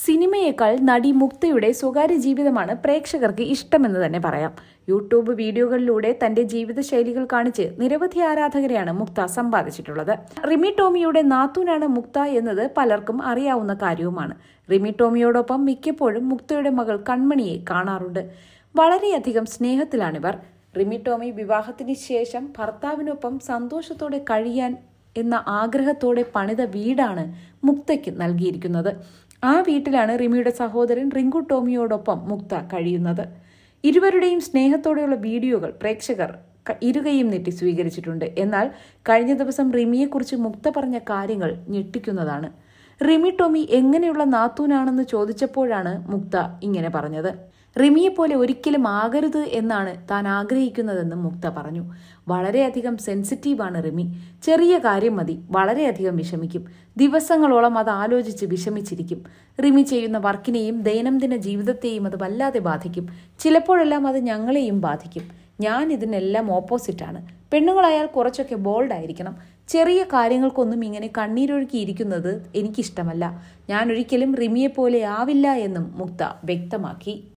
സിനിമയേക്കാൾ നടി മുക്തയുടെ സ്വകാര്യ ജീവിതമാണ് പ്രേക്ഷകർക്ക് ഇഷ്ടമെന്ന് തന്നെ പറയാം യൂട്യൂബ് വീഡിയോകളിലൂടെ തന്റെ ജീവിതശൈലികൾ കാണിച്ച് നിരവധി ആരാധകരെയാണ് മുക്ത സമ്പാദിച്ചിട്ടുള്ളത് റിമി ടോമിയുടെ നാത്തൂനാണ് മുക്ത എന്നത് പലർക്കും അറിയാവുന്ന കാര്യവുമാണ് റിമി ടോമിയോടൊപ്പം മിക്കപ്പോഴും മുക്തയുടെ മകൾ കൺമണിയെ കാണാറുണ്ട് വളരെയധികം സ്നേഹത്തിലാണിവർ റിമി ടോമി വിവാഹത്തിന് ശേഷം ഭർത്താവിനൊപ്പം സന്തോഷത്തോടെ കഴിയാൻ എന്ന ആഗ്രഹത്തോടെ പണിത വീടാണ് മുക്തയ്ക്ക് നൽകിയിരിക്കുന്നത് ആ വീട്ടിലാണ് റിമിയുടെ സഹോദരൻ റിങ്കു ടോമിയോടൊപ്പം മുക്ത കഴിയുന്നത് ഇരുവരുടെയും സ്നേഹത്തോടെയുള്ള വീഡിയോകൾ പ്രേക്ഷകർ ക- ഇരുകയും നീട്ടി സ്വീകരിച്ചിട്ടുണ്ട് എന്നാൽ കഴിഞ്ഞ ദിവസം റിമിയെക്കുറിച്ച് മുക്ത പറഞ്ഞ കാര്യങ്ങൾ ഞെട്ടിക്കുന്നതാണ് റിമി ടോമി എങ്ങനെയുള്ള നാത്തൂനാണെന്ന് ചോദിച്ചപ്പോഴാണ് മുക്ത ഇങ്ങനെ പറഞ്ഞത് റിമിയെപ്പോലെ ഒരിക്കലും ആകരുത് എന്നാണ് താൻ ആഗ്രഹിക്കുന്നതെന്ന് മുക്ത പറഞ്ഞു വളരെയധികം സെൻസിറ്റീവാണ് റിമി ചെറിയ കാര്യം മതി വളരെയധികം വിഷമിക്കും ദിവസങ്ങളോളം അത് ആലോചിച്ച് വിഷമിച്ചിരിക്കും റിമി ചെയ്യുന്ന വർക്കിനെയും ദൈനംദിന ജീവിതത്തെയും അത് വല്ലാതെ ബാധിക്കും ചിലപ്പോഴെല്ലാം അത് ഞങ്ങളെയും ബാധിക്കും ഞാൻ ഇതിനെല്ലാം ഓപ്പോസിറ്റാണ് പെണ്ണുങ്ങളായാൽ കുറച്ചൊക്കെ ബോൾഡ് ആയിരിക്കണം ചെറിയ കാര്യങ്ങൾക്കൊന്നും ഇങ്ങനെ കണ്ണീരൊഴുക്കിയിരിക്കുന്നത് എനിക്കിഷ്ടമല്ല ഞാൻ ഒരിക്കലും റിമിയെപ്പോലെ ആവില്ല എന്നും മുക്ത വ്യക്തമാക്കി